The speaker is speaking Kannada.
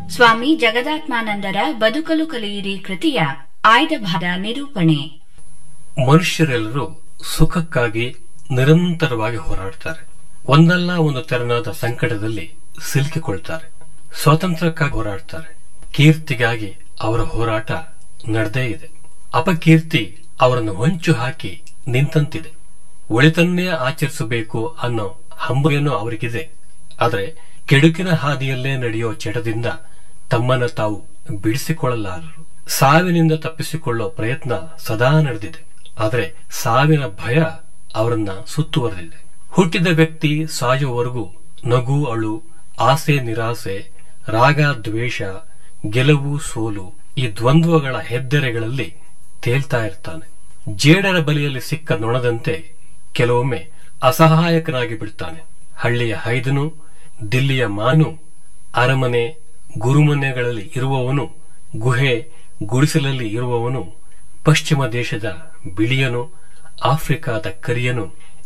ಸ್ವಾಮಿ ಜಗದಾತ್ಮಾನಂದರ ಬದುಕಲು ಕಲಿಯಿರಿ ಕೃತಿಯ ಆಯ್ದ ಭಾಗ ನಿರೂಪಣೆ ಮನುಷ್ಯರೆಲ್ಲರೂ ಸುಖಕ್ಕಾಗಿ ನಿರಂತರವಾಗಿ ಹೋರಾಡ್ತಾರೆ ಒಂದಲ್ಲ ಒಂದು ತೆರನಾದ ಸಂಕಟದಲ್ಲಿ ಸಿಲುಕಿಕೊಳ್ತಾರೆ ಸ್ವಾತಂತ್ರ್ಯಕ್ಕಾಗಿ ಹೋರಾಡ್ತಾರೆ ಕೀರ್ತಿಗಾಗಿ ಅವರ ಹೋರಾಟ ನಡೆದೇ ಇದೆ ಅಪಕೀರ್ತಿ ಅವರನ್ನು ಹೊಂಚು ಹಾಕಿ ನಿಂತಂತಿದೆ ಒಳಿತನ್ನೇ ಆಚರಿಸಬೇಕು ಅನ್ನೋ ಹಂಬೆಯನ್ನು ಅವರಿಗಿದೆ ಆದರೆ ಕೆಡುಕಿನ ಹಾದಿಯಲ್ಲೇ ನಡೆಯೋ ಚಟದಿಂದ ತಮ್ಮನ್ನ ತಾವು ಬಿಡಿಸಿಕೊಳ್ಳಲಾರರು ಸಾವಿನಿಂದ ತಪ್ಪಿಸಿಕೊಳ್ಳೋ ಪ್ರಯತ್ನ ಸದಾ ನಡೆದಿದೆ ಆದರೆ ಸಾವಿನ ಭಯ ಅವರನ್ನ ಸುತ್ತುವರೆದಿದೆ ಹುಟ್ಟಿದ ವ್ಯಕ್ತಿ ಸಾಯುವವರೆಗೂ ನಗು ಅಳು ಆಸೆ ನಿರಾಸೆ ರಾಗ ದ್ವೇಷ ಗೆಲುವು ಸೋಲು ಈ ದ್ವಂದ್ವಗಳ ಹೆದ್ದೆರೆಗಳಲ್ಲಿ ತೇಲ್ತಾ ಇರ್ತಾನೆ ಜೇಡರ ಬಲಿಯಲ್ಲಿ ಸಿಕ್ಕ ನೊಣದಂತೆ ಕೆಲವೊಮ್ಮೆ ಅಸಹಾಯಕನಾಗಿ ಬಿಡ್ತಾನೆ ಹಳ್ಳಿಯ ಹೈದನು ದಿಲ್ಲಿಯ ಮಾನು ಅರಮನೆ ಗುರುಮನೆಗಳಲ್ಲಿ ಇರುವವನು ಗುಹೆ ಗುಡಿಸಲಲ್ಲಿ ಇರುವವನು ಪಶ್ಚಿಮ ದೇಶದ ಬಿಳಿಯನು ಆಫ್ರಿಕಾದ ಕರಿಯನು